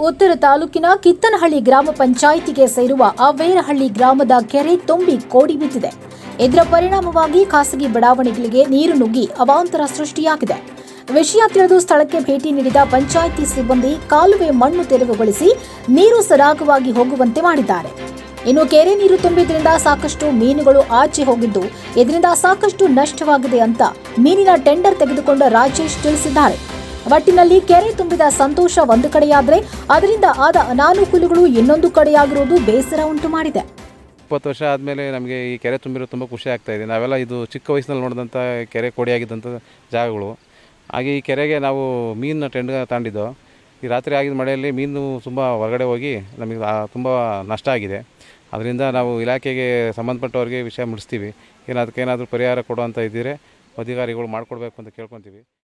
ಉತ್ತರ ತಾಲೂಕಿನ ಕಿತ್ತನಹಳ್ಳಿ ಗ್ರಾಮ ಪಂಚಾಯಿತಿಗೆ ಸೇರುವ ಅವೇರಹಳ್ಳಿ ಗ್ರಾಮದ ಕೆರೆ ತುಂಬಿ ಕೋಡಿ ಬಿದ್ದಿದೆ ಇದರ ಪರಿಣಾಮವಾಗಿ ಖಾಸಗಿ ಬಡಾವಣೆಗಳಿಗೆ ನೀರು ನುಗ್ಗಿ ಅವಾಂತರ ಸೃಷ್ಟಿಯಾಗಿದೆ ವಿಷಯ ತಿಳಿದು ಸ್ಥಳಕ್ಕೆ ಭೇಟಿ ನೀಡಿದ ಪಂಚಾಯಿತಿ ಸಿಬ್ಬಂದಿ ಕಾಲುವೆ ಮಣ್ಣು ತೆರವುಗೊಳಿಸಿ ನೀರು ಸರಾಗವಾಗಿ ಹೋಗುವಂತೆ ಮಾಡಿದ್ದಾರೆ ಇನ್ನು ಕೆರೆ ನೀರು ತುಂಬಿದ್ರಿಂದ ಸಾಕಷ್ಟು ಮೀನುಗಳು ಆಚೆ ಹೋಗಿದ್ದು ಇದರಿಂದ ಸಾಕಷ್ಟು ನಷ್ಟವಾಗಿದೆ ಅಂತ ಮೀನಿನ ಟೆಂಡರ್ ತೆಗೆದುಕೊಂಡ ರಾಜೇಶ್ ತಿಳಿಸಿದ್ದಾರೆ ಒಟ್ಟಿನಲ್ಲಿ ಕೆರೆ ತುಂಬಿದ ಸಂತೋಷ ಒಂದು ಕಡೆಯಾದರೆ ಅದರಿಂದ ಆದ ಅನಾನುಕೂಲಗಳು ಇನ್ನೊಂದು ಕಡೆಯಾಗಿರುವುದು ಬೇಸರ ಉಂಟು ಮಾಡಿದೆ ಇಪ್ಪತ್ತು ವರ್ಷ ಆದಮೇಲೆ ನಮಗೆ ಈ ಕೆರೆ ತುಂಬಿರೋದು ತುಂಬ ಖುಷಿ ಆಗ್ತಾ ಇದೆ ನಾವೆಲ್ಲ ಇದು ಚಿಕ್ಕ ವಯಸ್ಸಿನಲ್ಲಿ ನೋಡಿದಂಥ ಕೆರೆ ಕೋಡಿಯಾಗಿದ್ದಂಥ ಜಾಗಗಳು ಹಾಗೆ ಈ ಕೆರೆಗೆ ನಾವು ಮೀನನ್ನ ಟೆಂಡ್ ತಗೊಂಡಿದ್ದು ಈ ರಾತ್ರಿ ಆಗಿದ್ದ ಮಳೆಯಲ್ಲಿ ಮೀನು ತುಂಬ ಹೊರಗಡೆ ಹೋಗಿ ನಮಗೆ ಆ- ತುಂಬ ನಷ್ಟ ಆಗಿದೆ ಅದರಿಂದ ನಾವು ಇಲಾಖೆಗೆ ಸಂಬಂಧಪಟ್ಟವ್ರಿಗೆ ವಿಷಯ ಮುಟ್ಟಿಸ್ತೀವಿ ಏನು ಅದಕ್ಕೇನಾದರೂ ಪರಿಹಾರ ಕೊಡುವಂಥ ಇದ್ದರೆ ಅಧಿಕಾರಿಗಳು ಮಾಡಿಕೊಡ್ಬೇಕು ಅಂತ ಕೇಳ್ಕೊತೀವಿ